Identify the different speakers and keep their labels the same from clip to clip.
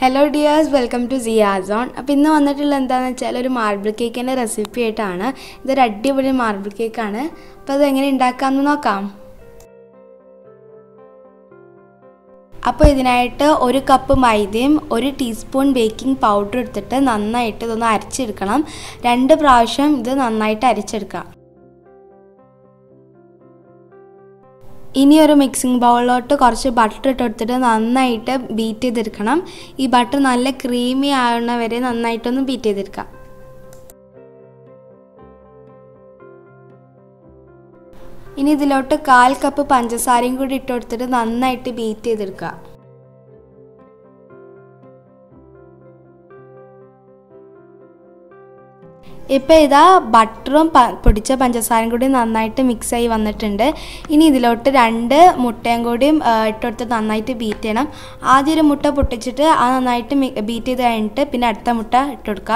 Speaker 1: hello dears welcome to സിയാസോൺ അപ്പോൾ ഇന്ന് വന്നിട്ടുള്ള എന്താണെന്ന് വെച്ചാൽ ഒരു മാർബിൾ കേക്കിൻ്റെ റെസിപ്പി ആയിട്ടാണ് ഇതൊരു അടിപൊളി മാർബിൾ കേക്കാണ് അപ്പോൾ അത് എങ്ങനെ ഉണ്ടാക്കാമെന്ന് നോക്കാം അപ്പോൾ ഇതിനായിട്ട് ഒരു കപ്പ് മൈദയും ഒരു ടീസ്പൂൺ ബേക്കിംഗ് പൗഡർ എടുത്തിട്ട് നന്നായിട്ട് ഇതൊന്ന് അരച്ചെടുക്കണം രണ്ട് പ്രാവശ്യം ഇത് നന്നായിട്ട് അരച്ചെടുക്കാം ഇനി ഒരു മിക്സിംഗ് ബൗളിലോട്ട് കുറച്ച് ബട്ടർ ഇട്ട് കൊടുത്തിട്ട് നന്നായിട്ട് ബീറ്റ് ചെയ്തെടുക്കണം ഈ ബട്ടർ നല്ല ക്രീമി ആവുന്ന വരെ നന്നായിട്ടൊന്ന് ബീറ്റ് ചെയ്തെടുക്കാം ഇനി ഇതിലോട്ട് കാൽ കപ്പ് പഞ്ചസാരയും കൂടി ഇട്ട് കൊടുത്തിട്ട് നന്നായിട്ട് ബീറ്റ് ചെയ്തെടുക്കുക ഇപ്പോൾ ഇതാ ബട്ടറും പൊടിച്ച പഞ്ചസാരയും കൂടി നന്നായിട്ട് മിക്സായി വന്നിട്ടുണ്ട് ഇനി ഇതിലോട്ട് രണ്ട് മുട്ടയും കൂടിയും ഇട്ടെടുത്ത് നന്നായിട്ട് ബീറ്റ് ചെയ്യണം ആദ്യം ഒരു മുട്ട പൊട്ടിച്ചിട്ട് അത് നന്നായിട്ട് ബീറ്റ് ചെയ്ത് കഴിഞ്ഞിട്ട് പിന്നെ അടുത്ത മുട്ട ഇട്ടെടുക്കുക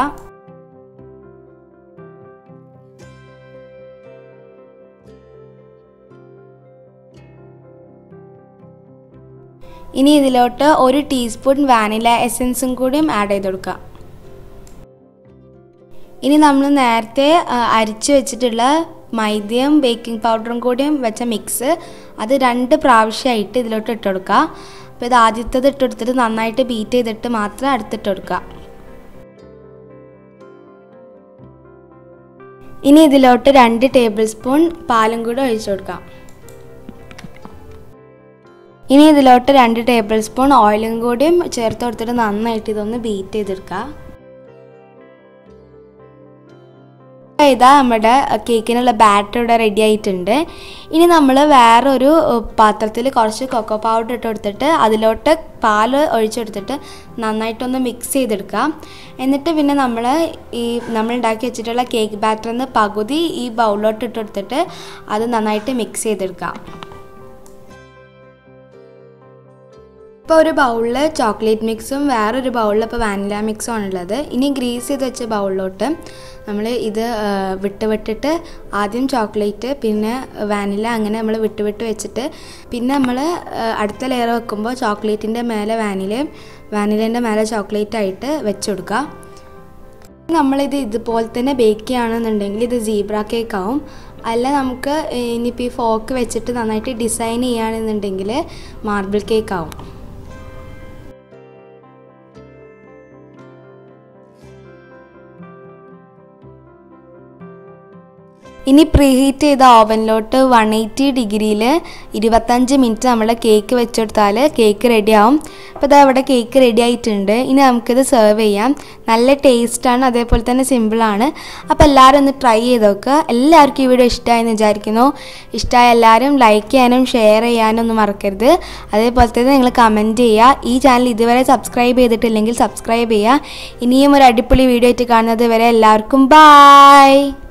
Speaker 1: ഇനി ഇതിലോട്ട് ഒരു ടീസ്പൂൺ വാനില എസൻസും കൂടിയും ആഡ് ചെയ്ത് കൊടുക്കുക ഇനി നമ്മൾ നേരത്തെ അരിച്ചു വെച്ചിട്ടുള്ള മൈദയും ബേക്കിംഗ് പൗഡറും കൂടിയും വെച്ച മിക്സ് അത് രണ്ട് പ്രാവശ്യമായിട്ട് ഇതിലോട്ട് ഇട്ട് കൊടുക്കുക അപ്പോൾ ഇത് ആദ്യത്തേത് ഇട്ട് കൊടുത്തിട്ട് നന്നായിട്ട് ബീറ്റ് ചെയ്തിട്ട് മാത്രം അടുത്തിട്ട് കൊടുക്കുക ഇനി ഇതിലോട്ട് രണ്ട് ടേബിൾ സ്പൂൺ പാലും കൂടി ഒഴിച്ചു കൊടുക്കാം ഇനി ഇതിലോട്ട് രണ്ട് ടേബിൾ സ്പൂൺ ഓയിലും കൂടിയും ചേർത്ത് കൊടുത്തിട്ട് നന്നായിട്ട് ഇതൊന്ന് ബീറ്റ് ചെയ്തെടുക്കുക ഇതാ നമ്മുടെ കേക്കിനുള്ള ബാറ്റർ ഇവിടെ റെഡി ആയിട്ടുണ്ട് ഇനി നമ്മൾ വേറൊരു പാത്രത്തിൽ കുറച്ച് കൊക്കോ പൗഡർ ഇട്ട് കൊടുത്തിട്ട് അതിലോട്ട് പാൽ ഒഴിച്ചെടുത്തിട്ട് നന്നായിട്ടൊന്ന് മിക്സ് ചെയ്തെടുക്കാം എന്നിട്ട് പിന്നെ നമ്മൾ ഈ നമ്മൾ ഉണ്ടാക്കി വെച്ചിട്ടുള്ള കേക്ക് ബാറ്ററിൽ നിന്ന് പകുതി ഈ ബൗളിലോട്ട് ഇട്ട് കൊടുത്തിട്ട് അത് നന്നായിട്ട് മിക്സ് ചെയ്തെടുക്കാം ഇപ്പോൾ ഒരു ബൗളിൽ ചോക്ലേറ്റ് മിക്സും വേറൊരു ബൗളിൽ ഇപ്പോൾ വാനില മിക്സും ആണുള്ളത് ഇനി ഗ്രീസ് ചെയ്ത് വെച്ച ബൗളിലോട്ട് നമ്മൾ ഇത് വിട്ട് വിട്ടിട്ട് ആദ്യം ചോക്ലേറ്റ് പിന്നെ വാനില അങ്ങനെ നമ്മൾ വിട്ട് വിട്ട് വെച്ചിട്ട് പിന്നെ നമ്മൾ അടുത്ത ലെയർ വെക്കുമ്പോൾ ചോക്ലേറ്റിൻ്റെ മേലെ വാനിലയും വാനിലേൻ്റെ മേലെ ചോക്ലേറ്റ് ആയിട്ട് വെച്ച് കൊടുക്കുക നമ്മളിത് ഇതുപോലെ തന്നെ ബേക്ക് ചെയ്യുകയാണെന്നുണ്ടെങ്കിൽ ഇത് സീബ്ര കേക്ക് ആവും അല്ല നമുക്ക് ഇനിയിപ്പോൾ ഈ ഫോക്ക് വെച്ചിട്ട് നന്നായിട്ട് ഡിസൈൻ ചെയ്യുകയാണെന്നുണ്ടെങ്കിൽ മാർബിൾ കേക്ക് ആവും ഇനി പ്രീഹീറ്റ് ചെയ്ത ഓവനിലോട്ട് വൺ എയ്റ്റി ഡിഗ്രിയിൽ ഇരുപത്തഞ്ച് മിനിറ്റ് നമ്മൾ കേക്ക് വെച്ചെടുത്താൽ കേക്ക് റെഡിയാവും അപ്പോൾ ഇതാ ഇവിടെ കേക്ക് റെഡി ആയിട്ടുണ്ട് ഇനി നമുക്കിത് സെർവ് ചെയ്യാം നല്ല ടേസ്റ്റാണ് അതേപോലെ തന്നെ സിമ്പിളാണ് അപ്പോൾ എല്ലാവരും ഒന്ന് ട്രൈ ചെയ്ത് നോക്കുക എല്ലാവർക്കും ഈ വീഡിയോ ഇഷ്ടമായെന്ന് വിചാരിക്കുന്നു ഇഷ്ടമായ എല്ലാവരും ലൈക്ക് ചെയ്യാനും ഷെയർ ചെയ്യാനും ഒന്നും മറക്കരുത് അതേപോലെ തന്നെ നിങ്ങൾ കമൻറ്റ് ചെയ്യുക ഈ ചാനൽ ഇതുവരെ സബ്സ്ക്രൈബ് ചെയ്തിട്ടില്ലെങ്കിൽ സബ്സ്ക്രൈബ് ചെയ്യുക ഇനിയും ഒരു അടിപൊളി വീഡിയോ ആയിട്ട് കാണുന്നത് വരെ എല്ലാവർക്കും ബായ്